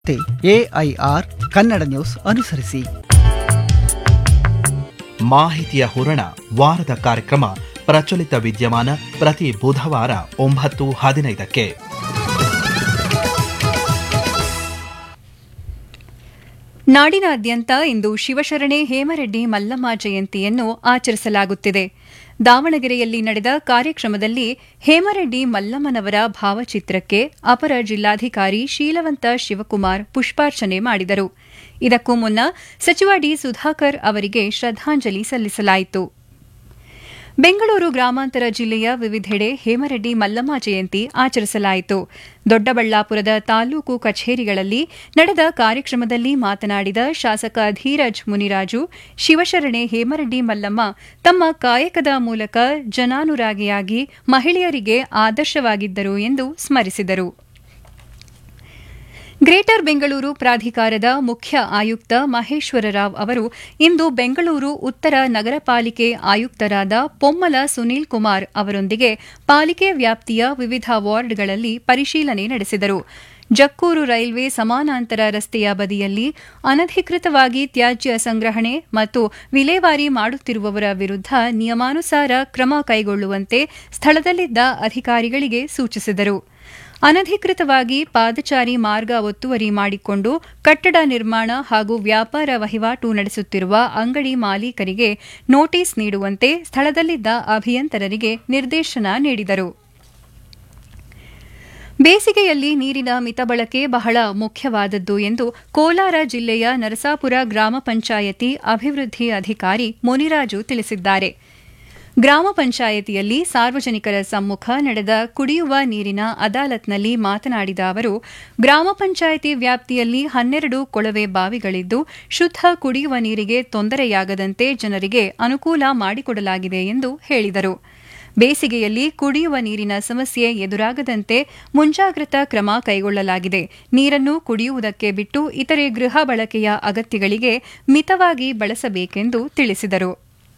AIR Kannada news ಅನುಸರಿಸಿ ಮಾಹಿತಿಯ ಹೂರಣ ವಾರದ ಕಾರ್ಯಕ್ರಮ ಪ್ರಚಲಿತ ವಿದ್ಯಮಾನ ಪ್ರತಿ ಬುಧವಾರ ಒಂಬತ್ತು ಹದಿನೈದಕ್ಕೆ ನಾಡಿನಾದ್ಯಂತ ಇಂದು ಶಿವಶರಣೆ ಹೇಮರೆಡ್ಡಿ ಮಲ್ಲಮ್ಮ ಜಯಂತಿಯನ್ನು ಆಚರಿಸಲಾಗುತ್ತಿದೆ ದಾವಣಗೆರೆಯಲ್ಲಿ ನಡೆದ ಕಾರ್ಯಕ್ರಮದಲ್ಲಿ ಹೇಮರೆಡ್ಡಿ ಮಲ್ಲಮ್ಮನವರ ಭಾವಚಿತ್ರಕ್ಕೆ ಅಪರ ಜಿಲ್ಲಾಧಿಕಾರಿ ಶೀಲವಂತ ಶಿವಕುಮಾರ್ ಪುಷ್ಪಾರ್ಚನೆ ಮಾಡಿದರು ಇದಕ್ಕೂ ಮುನ್ನ ಸಚಿವ ಡಿ ಸುಧಾಕರ್ ಅವರಿಗೆ ಶ್ರದ್ದಾಂಜಲಿ ಸಲ್ಲಿಸಲಾಯಿತು ಬೆಂಗಳೂರು ಗ್ರಾಮಾಂತರ ಜಿಲ್ಲೆಯ ವಿವಿಧೆಡೆ ಹೇಮರೆಡ್ಡಿ ಮಲ್ಲಮ್ಮ ಜಯಂತಿ ಆಚರಿಸಲಾಯಿತು ದೊಡ್ಡಬಳ್ಳಾಪುರದ ತಾಲೂಕು ಕಚೇರಿಗಳಲ್ಲಿ ನಡೆದ ಕಾರ್ಯಕ್ರಮದಲ್ಲಿ ಮಾತನಾಡಿದ ಶಾಸಕ ಧೀರಜ್ ಮುನಿರಾಜು ಶಿವಶರಣೆ ಹೇಮರೆಡ್ಡಿ ಮಲ್ಲಮ್ಮ ತಮ್ಮ ಕಾಯಕದ ಮೂಲಕ ಜನಾನುರಾಗಿಯಾಗಿ ಮಹಿಳೆಯರಿಗೆ ಆದರ್ಶವಾಗಿದ್ದರು ಎಂದು ಸ್ಮರಿಸಿದರು ಗ್ರೇಟರ್ ಬೆಂಗಳೂರು ಪ್ರಾಧಿಕಾರದ ಮುಖ್ಯ ಆಯುಕ್ತ ಮಹೇಶ್ವರ ರಾವ್ ಅವರು ಇಂದು ಬೆಂಗಳೂರು ಉತ್ತರ ನಗರ ಪಾಲಿಕೆ ಆಯುಕ್ತರಾದ ಪೊಮ್ಮಲ ಸುನೀಲ್ ಕುಮಾರ್ ಅವರೊಂದಿಗೆ ಪಾಲಿಕೆ ವ್ಯಾಪ್ತಿಯ ವಿವಿಧ ವಾರ್ಡ್ಗಳಲ್ಲಿ ಪರಿಶೀಲನೆ ನಡೆಸಿದರು ಜಕ್ಕೂರು ರೈಲ್ವೆ ಸಮಾನಾಂತರ ರಸ್ತೆಯ ಬದಿಯಲ್ಲಿ ಅನಧಿಕೃತವಾಗಿ ತ್ಯಾಜ್ಯ ಸಂಗ್ರಹಣೆ ಮತ್ತು ವಿಲೇವಾರಿ ಮಾಡುತ್ತಿರುವವರ ವಿರುದ್ಧ ನಿಯಮಾನುಸಾರ ಕ್ರಮ ಕೈಗೊಳ್ಳುವಂತೆ ಸ್ಥಳದಲ್ಲಿದ್ದ ಅಧಿಕಾರಿಗಳಿಗೆ ಸೂಚಿಸಿದರು ಅನಧಿಕೃತವಾಗಿ ಪಾದಚಾರಿ ಮಾರ್ಗ ಒತ್ತುವರಿ ಮಾಡಿಕೊಂಡು ಕಟ್ಟಡ ನಿರ್ಮಾಣ ಹಾಗೂ ವ್ಯಾಪಾರ ವಹಿವಾಟು ನಡೆಸುತ್ತಿರುವ ಅಂಗಡಿ ಮಾಲೀಕರಿಗೆ ನೋಟಿಸ್ ನೀಡುವಂತೆ ಸ್ಥಳದಲ್ಲಿದ್ದ ಅಭಿಯಂತರರಿಗೆ ನಿರ್ದೇಶನ ನೀಡಿದರು ಬೇಸಿಗೆಯಲ್ಲಿ ನೀರಿನ ಮಿತಬಳಕೆ ಬಹಳ ಮುಖ್ಯವಾದದ್ದು ಎಂದು ಕೋಲಾರ ಜಿಲ್ಲೆಯ ನರಸಾಪುರ ಗ್ರಾಮ ಪಂಚಾಯತಿ ಅಭಿವೃದ್ಧಿ ಅಧಿಕಾರಿ ಮುನಿರಾಜು ತಿಳಿಸಿದ್ದಾರೆ ಗ್ರಾಮ ಪಂಚಾಯತಿಯಲ್ಲಿ ಸಾರ್ವಜನಿಕರ ಸಮ್ಮುಖ ನಡೆದ ಕುಡಿಯುವ ನೀರಿನ ಅದಾಲತ್ನಲ್ಲಿ ಮಾತನಾಡಿದ ಅವರು ಗ್ರಾಮ ಪಂಚಾಯತಿ ವ್ಯಾಪ್ತಿಯಲ್ಲಿ ಹನ್ನೆರಡು ಕೊಳವೆ ಬಾವಿಗಳಿದ್ದು ಶುದ್ಧ ಕುಡಿಯುವ ನೀರಿಗೆ ತೊಂದರೆಯಾಗದಂತೆ ಜನರಿಗೆ ಅನುಕೂಲ ಮಾಡಿಕೊಡಲಾಗಿದೆ ಎಂದು ಹೇಳಿದರು ಬೇಸಿಗೆಯಲ್ಲಿ ಕುಡಿಯುವ ನೀರಿನ ಸಮಸ್ಯೆ ಎದುರಾಗದಂತೆ ಮುಂಜಾಗ್ರತಾ ಕ್ರಮ ಕೈಗೊಳ್ಳಲಾಗಿದೆ ನೀರನ್ನು ಕುಡಿಯುವುದಕ್ಕೆ ಬಿಟ್ಟು ಇತರೆ ಗೃಹ ಬಳಕೆಯ ಅಗತ್ಯಗಳಿಗೆ ಮಿತವಾಗಿ ಬಳಸಬೇಕೆಂದು ತಿಳಿಸಿದರು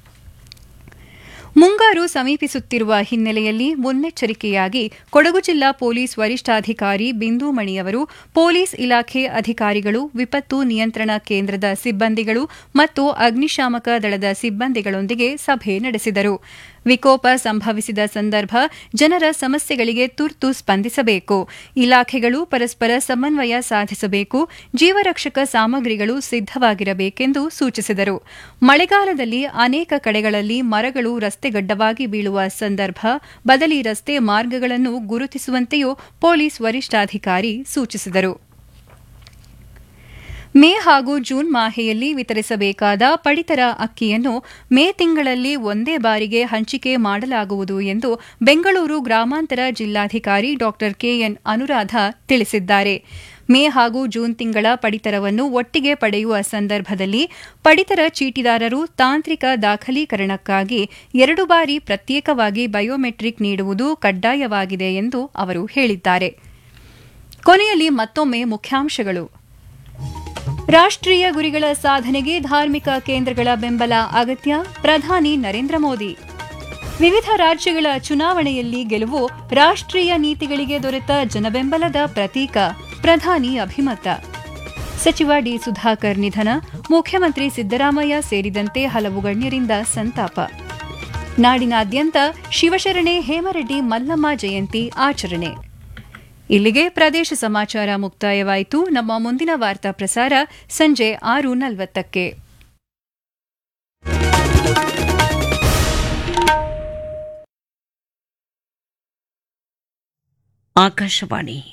ಮುಂಗಾರು ಸಮೀಪಿಸುತ್ತಿರುವ ಹಿನ್ನೆಲೆಯಲ್ಲಿ ಮುನ್ನೆಚ್ಚರಿಕೆಯಾಗಿ ಕೊಡಗು ಜಿಲ್ಲಾ ಪೊಲೀಸ್ ವರಿಷ್ಠಾಧಿಕಾರಿ ಬಿಂದು ಮಣಿಯವರು ಪೊಲೀಸ್ ಇಲಾಖೆ ಅಧಿಕಾರಿಗಳು ವಿಪತ್ತು ನಿಯಂತ್ರಣ ಕೇಂದ್ರದ ಸಿಬ್ಬಂದಿಗಳು ಮತ್ತು ಅಗ್ನಿಶಾಮಕ ದಳದ ಸಿಬ್ಬಂದಿಗಳೊಂದಿಗೆ ಸಭೆ ನಡೆಸಿದರು ವಿಕೋಪ ಸಂಭವಿಸಿದ ಸಂದರ್ಭ ಜನರ ಸಮಸ್ಯೆಗಳಿಗೆ ತುರ್ತು ಸ್ಪಂದಿಸಬೇಕು ಇಲಾಖೆಗಳು ಪರಸ್ಪರ ಸಮನ್ವಯ ಸಾಧಿಸಬೇಕು ಜೀವರಕ್ಷಕ ಸಾಮಗ್ರಿಗಳು ಸಿದ್ದವಾಗಿರಬೇಕೆಂದು ಸೂಚಿಸಿದರು ಮಳೆಗಾಲದಲ್ಲಿ ಅನೇಕ ಕಡೆಗಳಲ್ಲಿ ಮರಗಳು ರಸ್ತೆಗಡ್ಡವಾಗಿ ಬೀಳುವ ಸಂದರ್ಭ ಬದಲಿ ರಸ್ತೆ ಮಾರ್ಗಗಳನ್ನು ಗುರುತಿಸುವಂತೆಯೂ ಪೊಲೀಸ್ ವರಿಷ್ಠಾಧಿಕಾರಿ ಸೂಚಿಸಿದರು ಮೇ ಹಾಗೂ ಜೂನ್ ಮಾಹೆಯಲ್ಲಿ ವಿತರಿಸಬೇಕಾದ ಪಡಿತರ ಅಕ್ಕಿಯನ್ನು ಮೇ ತಿಂಗಳಲ್ಲಿ ಒಂದೇ ಬಾರಿಗೆ ಹಂಚಿಕೆ ಮಾಡಲಾಗುವುದು ಎಂದು ಬೆಂಗಳೂರು ಗ್ರಾಮಾಂತರ ಜಿಲ್ಲಾಧಿಕಾರಿ ಡಾ ಕೆಎನ್ ಅನುರಾಧ ತಿಳಿಸಿದ್ದಾರೆ ಮೇ ಹಾಗೂ ಜೂನ್ ತಿಂಗಳ ಪಡಿತರವನ್ನು ಒಟ್ಟಿಗೆ ಪಡೆಯುವ ಸಂದರ್ಭದಲ್ಲಿ ಪಡಿತರ ಚೀಟಿದಾರರು ತಾಂತ್ರಿಕ ದಾಖಲೀಕರಣಕ್ಕಾಗಿ ಎರಡು ಬಾರಿ ಪ್ರತ್ಯೇಕವಾಗಿ ಬಯೋಮೆಟ್ರಿಕ್ ನೀಡುವುದು ಕಡ್ಡಾಯವಾಗಿದೆ ಎಂದು ಅವರು ಹೇಳಿದ್ದಾರೆ ಕೊನೆಯಲ್ಲಿ ಮತ್ತೊಮ್ಮೆ ಮುಖ್ಯಾಂಶಗಳು ರಾಷ್ಟ್ರೀಯ ಗುರಿಗಳ ಸಾಧನೆಗೆ ಧಾರ್ಮಿಕ ಕೇಂದ್ರಗಳ ಬೆಂಬಲ ಅಗತ್ಯ ಪ್ರಧಾನಿ ನರೇಂದ್ರ ಮೋದಿ ವಿವಿಧ ರಾಜ್ಯಗಳ ಚುನಾವಣೆಯಲ್ಲಿ ಗೆಲುವು ರಾಷ್ಟ್ರೀಯ ನೀತಿಗಳಿಗೆ ದೊರೆತ ಜನಬೆಂಬಲದ ಪ್ರತೀಕ ಪ್ರಧಾನಿ ಅಭಿಮತ ಸಚಿವ ಡಿ ಸುಧಾಕರ್ ನಿಧನ ಮುಖ್ಯಮಂತ್ರಿ ಸಿದ್ದರಾಮಯ್ಯ ಸೇರಿದಂತೆ ಹಲವು ಗಣ್ಯರಿಂದ ಸಂತಾಪ ನಾಡಿನಾದ್ಯಂತ ಶಿವಶರಣೆ ಹೇಮರೆಡ್ಡಿ ಮಲ್ಲಮ್ಮ ಜಯಂತಿ ಆಚರಣೆ ಇಲ್ಲಿಗೆ ಪ್ರದೇಶ ಸಮಾಚಾರ ಮುಕ್ತಾಯವಾಯಿತು ನಮ್ಮ ಮುಂದಿನ ವಾರ್ತಾ ಪ್ರಸಾರ ಸಂಜೆ ಆರು ನಲವತ್ತಕ್ಕೆ ಆಕಾಶವಾಣಿ